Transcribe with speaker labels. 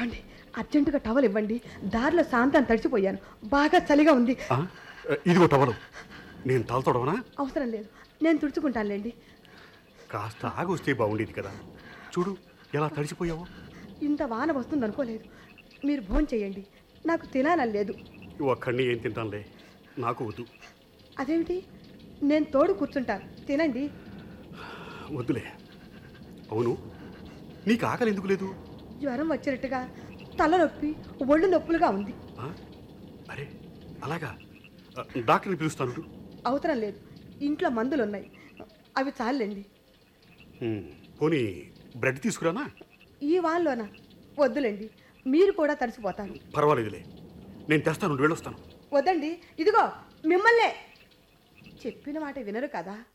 Speaker 1: ఏమండి అర్జెంటుగా టవల్ ఇవ్వండి దారిలో శాంతాన్ని తడిచిపోయాను బాగా చలిగా ఉంది
Speaker 2: ఆ? ఇదిగో టవలు నేను తల తొడవనా
Speaker 1: అవసరం లేదు నేను తుడుచుకుంటానులేండి
Speaker 2: కాస్త ఆగి వస్తే బాగుండేది కదా చూడు ఎలా తడిసిపోయావో
Speaker 1: ఇంత వాన వస్తుంది అనుకోలేదు మీరు భోజనం చేయండి నాకు తినాలని లేదు
Speaker 2: ఒక్కడిని ఏం తింటానులే నాకు వద్దు
Speaker 1: అదేమిటి నేను తోడు కూర్చుంటాను తినండి
Speaker 2: వద్దులే అవును నీకు ఆకలి ఎందుకు లేదు
Speaker 1: జ్వరం వచ్చినట్టుగా తలనొప్పి ఒళ్ళు నొప్పులుగా ఉంది
Speaker 2: ఆ? అరే అలాగా ఆ, డాక్టర్ని పిలుస్తాను
Speaker 1: అవసరం లేదు ఇంట్లో మందులు ఉన్నాయి అవి చాలండి
Speaker 2: ఉమ్, పోనీ బ్రెడ్ తీసుకురానా
Speaker 1: ఈ వానలోనా వద్దులేండి మీరు కూడా తడిసిపోతారు
Speaker 2: పర్వాలేదులే నేను తెస్తాను వెళ్ళొస్తాను
Speaker 1: వద్దండి ఇదిగో మిమ్మల్నే చెప్పిన మాట వినరు కదా